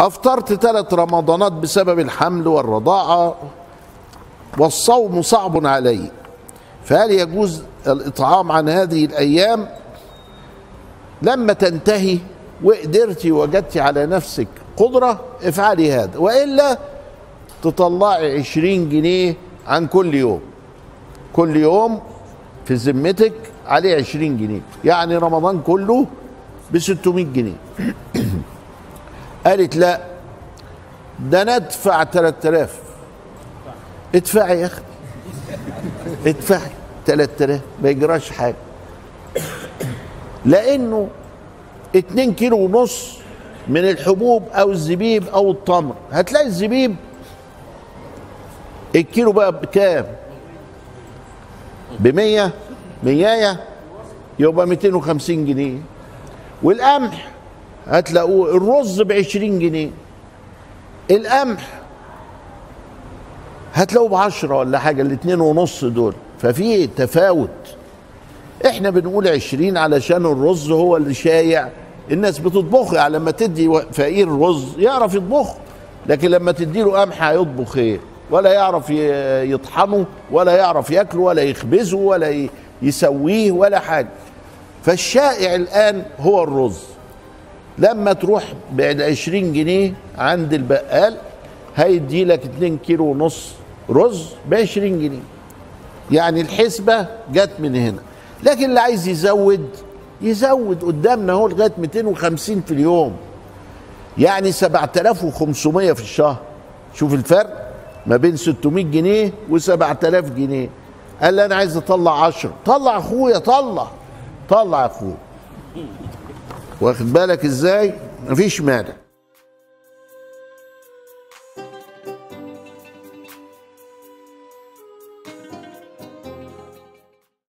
افطرت ثلاث رمضانات بسبب الحمل والرضاعه والصوم صعب علي فهل يجوز الاطعام عن هذه الايام لما تنتهي وقدرتي وجدتي على نفسك قدره افعلي هذا والا تطلعي عشرين جنيه عن كل يوم كل يوم في ذمتك عليه عشرين جنيه يعني رمضان كله ب 600 جنيه قالت لا ده ندفع 3000 ادفعي يا اختي ادفعي 3000 ما يجراش حاجه لانه 2 كيلو ونص من الحبوب او الزبيب او التمر هتلاقي الزبيب الكيلو بقى بكام ب 100 100 يبقى 250 جنيه والقمح هتلاقوه الرز ب 20 جنيه القمح هتلاقوه ب 10 ولا حاجه الاتنين ونص دول ففي تفاوت احنا بنقول 20 علشان الرز هو اللي شايع الناس بتطبخه يعني لما تدي فقير رز يعرف يطبخه لكن لما تدي له قمح هيطبخ ايه ولا يعرف يطحنه ولا يعرف ياكله ولا يخبزه ولا يسويه ولا حاجه فالشائع الان هو الرز لما تروح بعد 20 جنيه عند البقال هيدي لك 2 كيلو ونص رز ب 20 جنيه يعني الحسبه جت من هنا لكن اللي عايز يزود يزود قدامنا اهو لغايه 250 في اليوم يعني 7500 في الشهر شوف الفرق ما بين 600 جنيه و7000 جنيه قال لي انا عايز اطلع 10 طلع اخويا طلع طلع اخويا واخد بالك ازاي مفيش مانع